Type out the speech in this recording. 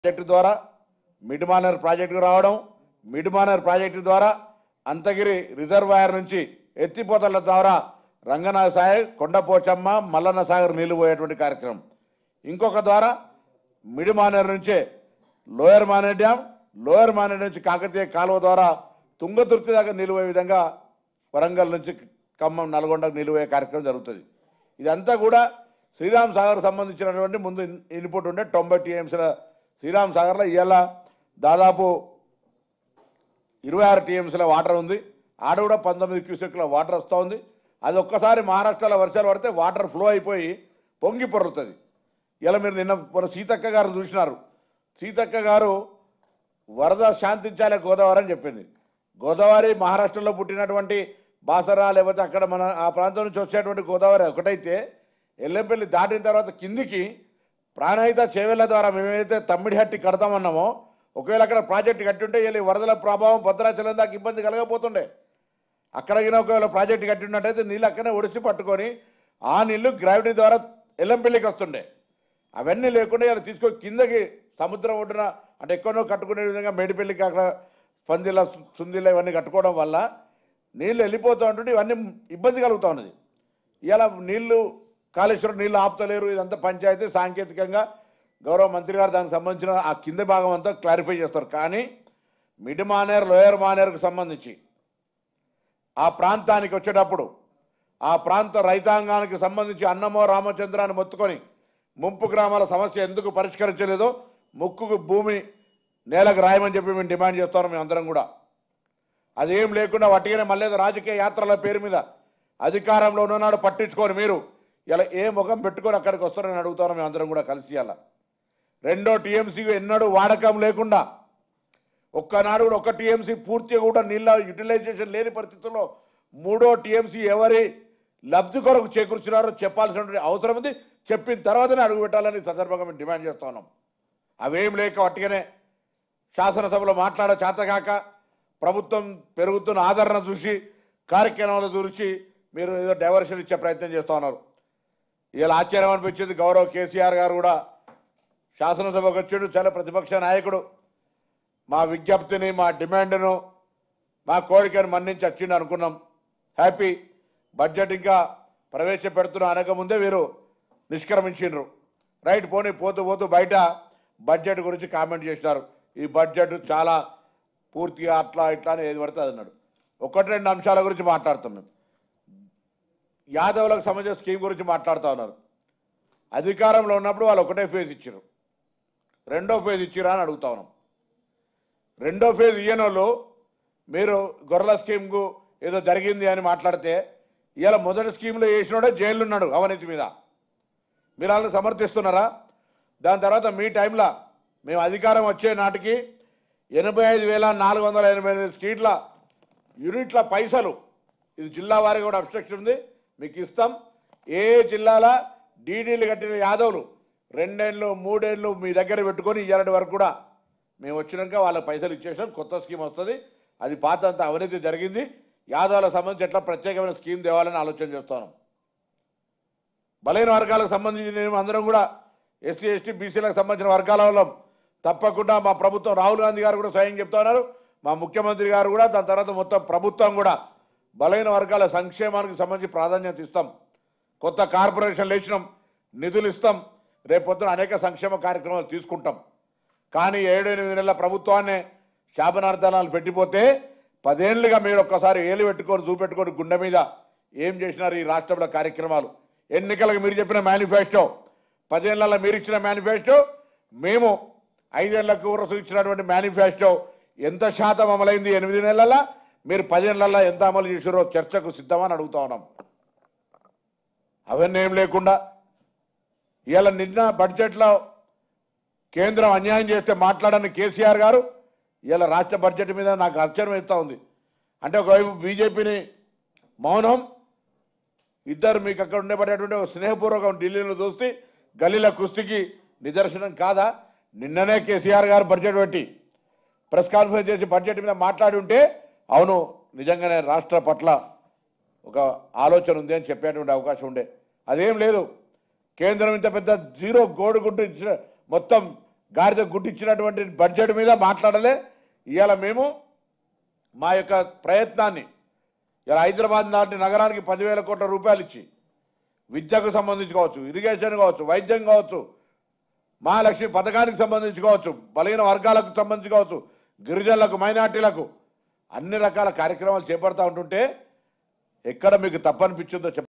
project ద్వారా mid manner ప్రాజెక్టుకు రావడం మిడ్ మానర్ ప్రాజెక్టు ద్వారా అంతగిరి రిజర్వాయర్ నుంచి ఎత్తిపోతల ద్వారా రంగనాథ సాగర్ కొండపోచమ్మ మల్లన్న సాగర్ నీళ్లు పోయేటువంటి కార్యక్రమం ఇంకొక ద్వారా మిడ్ మానేరు నుంచే lower Maner dam lower Maner నుంచి కాకతీయ కాలువ ద్వారా తుంగతుర్తి దాకా నిలువే విధంగా వరంగల్ నుంచి ఖమ్మం నల్గొండకు నిలువే కార్యక్రమం జరుగుతుంది ఇదంతా కూడా శ్రీరామ్ సాగర్ సంబంధించినటువంటి ముందు ఇన్- ఇన్పుట్ ఉండే తొంభై టీఎంసీల శ్రీరామ్ సాగర్లో ఇవాళ దాదాపు ఇరవై ఆరు టీఎంసీల వాటర్ ఉంది ఆడ కూడా పంతొమ్మిది క్యూసెక్ల వాటర్ వస్తూ ఉంది అది ఒక్కసారి మహారాష్ట్రలో వర్షాలు పడితే వాటర్ ఫ్లో అయిపోయి పొంగి పొర్లుతుంది ఇలా మీరు నిన్న మన సీతక్క గారు చూసినారు సీతక్క గారు వరద శాంతించాలే గోదావరి అని చెప్పింది గోదావరి మహారాష్ట్రలో పుట్టినటువంటి బాసరా లేకపోతే అక్కడ మన ఆ ప్రాంతం నుంచి వచ్చేటువంటి గోదావరి ఒకటైతే ఎల్లంపల్లి దాటిన తర్వాత కిందికి ప్రాణహిత చేవెళ్ల ద్వారా మేమైతే తమ్మిడిహట్టి కడతామన్నామో ఒకవేళ అక్కడ ప్రాజెక్టు కట్టుంటే వీళ్ళు ఈ వరదల ప్రభావం భద్రాచలం దాకా ఇబ్బంది కలగపోతుండే అక్కడ గిన ఒకవేళ ప్రాజెక్టు కట్టినట్టయితే నీళ్ళు అక్కడనే ఒడిసి పట్టుకొని ఆ నీళ్లు గ్రావిటీ ద్వారా ఎల్లంపల్లికి వస్తుండే అవన్నీ లేకుండా ఇలా తీసుకొని కిందకి సముద్రం ఒడ్డున అంటే ఎక్కడో కట్టుకునే విధంగా మేడిపల్లికి అక్కడ పందిల సుందిల ఇవన్నీ కట్టుకోవడం వల్ల నీళ్ళు వెళ్ళిపోతూ ఉంటుంటే ఇవన్నీ ఇబ్బంది కలుగుతూ ఉన్నది ఇలా నీళ్లు కాళేశ్వరం నీళ్లు ఆపుతలేరు ఇదంతా పంచాయతీ సాంకేతికంగా గౌరవ మంత్రి గారు దానికి సంబంధించిన ఆ కింద భాగం అంతా క్లారిఫై చేస్తారు కానీ మిడ్ మానేర్ లోయర్ మానేర్కు సంబంధించి ఆ ప్రాంతానికి వచ్చేటప్పుడు ఆ ప్రాంత రైతాంగానికి సంబంధించి అన్నమో రామచంద్రాన్ని మొత్తుకొని ముంపు గ్రామాల సమస్య ఎందుకు పరిష్కరించలేదో ముక్కుకు భూమి నేలకు రాయమని చెప్పి మేము డిమాండ్ చేస్తాం మేము అందరం కూడా అదేం లేకుండా వట్టిగానే మళ్ళీ ఏదో రాజకీయ యాత్రల పేరు మీద అధికారంలో ఉన్ననాడు పట్టించుకొని మీరు ఇలా ఏ ముఖం పెట్టుకొని అక్కడికి వస్తారని అడుగుతాను మేము అందరం కూడా కలిసి ఇలా రెండో టీఎంసీ ఎన్నడూ వాడకం లేకుండా ఒక్కనాడు కూడా ఒక్క టీఎంసీ పూర్తిగా కూడా నీళ్ళ యూటిలైజేషన్ లేని పరిస్థితుల్లో మూడో టీఎంసీ ఎవరి లబ్ధి కొరకు చేకూర్చున్నారో చెప్పాల్సినటువంటి అవసరం ఉంది చెప్పిన తర్వాతనే అడుగు పెట్టాలని ఈ సందర్భంగా మేము డిమాండ్ చేస్తా ఉన్నాం అవేం లేక వట్టిగానే శాసనసభలో మాట్లాడ చేతగాక ప్రభుత్వం పెరుగుతున్న ఆదరణ చూసి కార్యక్రమాలు చూసి మీరు ఏదో డైవర్షన్ ఇచ్చే ప్రయత్నం చేస్తూ ఉన్నారు ఇలా ఆశ్చర్యం అనిపించింది గౌరవ్ కేసీఆర్ గారు కూడా శాసనసభకు వచ్చాడు చాలా ప్రతిపక్ష నాయకుడు మా విజ్ఞప్తిని మా డిమాండ్ను మా కోరికను మన్నించి వచ్చిండు అనుకున్నాం హ్యాపీ బడ్జెట్ ఇంకా ప్రవేశపెడుతున్న అనకముందే వీరు నిష్క్రమించిండ్రు రైట్ పోనీ పోతూ పోతూ బయట బడ్జెట్ గురించి కామెంట్ చేసినారు ఈ బడ్జెట్ చాలా పూర్తిగా అట్లా ఇట్లా అని ఏది పడితే అది అన్నాడు ఒకటి రెండు అంశాల గురించి మాట్లాడుతున్నాం యాదవులకు సంబంధించిన స్కీమ్ గురించి మాట్లాడుతూ ఉన్నారు అధికారంలో ఉన్నప్పుడు వాళ్ళు ఒకటే ఫేజ్ ఇచ్చారు రెండో ఫేజ్ ఇచ్చిరా అని అడుగుతా ఉన్నాం రెండో ఫేజ్ ఇయ్యని వాళ్ళు మీరు గొర్రెల స్కీమ్కు ఏదో జరిగింది అని మాట్లాడితే ఇవాళ మొదటి స్కీమ్లో వేసినోడే జైలు ఉన్నాడు అవినీతి మీద మీరు వాళ్ళని సమర్థిస్తున్నారా దాని తర్వాత మీ టైంలో మేము అధికారం వచ్చే నాటికి ఎనభై ఐదు వేల నాలుగు వందల ఎనభై ఎనిమిది స్ట్రీట్ల యూనిట్ల పైసలు ఇది జిల్లా వారికి కూడా అబ్స్ట్రక్షన్ ఉంది మీకు ఇస్తాం ఏ జిల్లాల డీడీలు కట్టిన యాదవులు రెండేళ్ళు మూడేళ్ళు మీ దగ్గర పెట్టుకొని ఇయ్యాలంటి వరకు కూడా మేము వచ్చినాక వాళ్ళ పైసలు ఇచ్చేసాం కొత్త స్కీమ్ వస్తుంది అది పాత అంత అవినీతి జరిగింది యాదవులకు సంబంధించి ఎట్లా ప్రత్యేకమైన స్కీమ్ తేవాలని ఆలోచన చేస్తాను బలైన వర్గాలకు సంబంధించి మేము అందరం కూడా ఎస్సీ ఎస్టీ బీసీలకు సంబంధించిన వర్గాల వాళ్ళం తప్పకుండా మా ప్రభుత్వం రాహుల్ గాంధీ గారు కూడా స్వయం చెప్తా ఉన్నారు మా ముఖ్యమంత్రి గారు కూడా దాని తర్వాత మొత్తం ప్రభుత్వం కూడా బలైన వర్గాల సంక్షేమానికి సంబంధించి ప్రాధాన్యత ఇస్తాం కొత్త కార్పొరేషన్లు ఇచ్చినాం నిధులు ఇస్తాం రేపు పొద్దున అనేక సంక్షేమ కార్యక్రమాలు తీసుకుంటాం కానీ ఏడు ఎనిమిది నెలల ప్రభుత్వాన్ని శాపనార్థాలు పెట్టిపోతే పదేళ్లుగా మీరు ఒక్కసారి ఏలు పెట్టుకొని చూపెట్టుకొని గుండె మీద ఏం చేసినారు ఈ రాష్ట్రంలో కార్యక్రమాలు ఎన్నికలకు మీరు చెప్పిన మేనిఫెస్టో పదేళ్లలో మీరు ఇచ్చిన మేనిఫెస్టో మేము ఐదేళ్లకు ఊరసు ఇచ్చినటువంటి మేనిఫెస్టో ఎంత శాతం అమలైంది ఎనిమిది నెలల మీరు పదేళ్లలో ఎంత అమలు చేసారో చర్చకు సిద్ధమని అడుగుతా ఉన్నాం అవన్నీ ఏం లేకుండా ఇవాళ నిన్న బడ్జెట్లో కేంద్రం అన్యాయం చేస్తే మాట్లాడని కేసీఆర్ గారు ఇవాళ రాష్ట్ర బడ్జెట్ మీద నాకు అర్చన ఇస్తూ ఉంది అంటే ఒకవైపు బీజేపీని మౌనం ఇద్దరు మీకు అక్కడ ఉండేపడేటువంటి ఒక స్నేహపూర్వకం ఢిల్లీలో చూస్తే గల్లీల కుస్తీకి నిదర్శనం కాదా నిన్ననే కేసీఆర్ గారు బడ్జెట్ పెట్టి ప్రెస్ కాన్ఫరెన్స్ చేసి బడ్జెట్ మీద మాట్లాడి ఉంటే అవును నిజంగానే రాష్ట్ర పట్ల ఒక ఆలోచన ఉంది అని చెప్పేటువంటి అవకాశం ఉండే అదేం లేదు కేంద్రం ఇంత పెద్ద జీరో గోడుగుడ్డు ఇచ్చిన మొత్తం గాడిద గుట్టించినటువంటి బడ్జెట్ మీద మాట్లాడలే ఇవాళ మేము మా యొక్క ప్రయత్నాన్ని ఇలా హైదరాబాద్ లాంటి నగరానికి పదివేల కోట్ల రూపాయలు ఇచ్చి విద్యకు సంబంధించి కావచ్చు ఇరిగేషన్ కావచ్చు వైద్యం కావచ్చు మహాలక్ష్మి పథకానికి సంబంధించి కావచ్చు బలహీన వర్గాలకు సంబంధించి కావచ్చు గిరిజనులకు మైనార్టీలకు అన్ని రకాల కార్యక్రమాలు చేపడతా ఉంటుంటే ఎక్కడ మీకు తప్పనిపించిందో చెప్పండి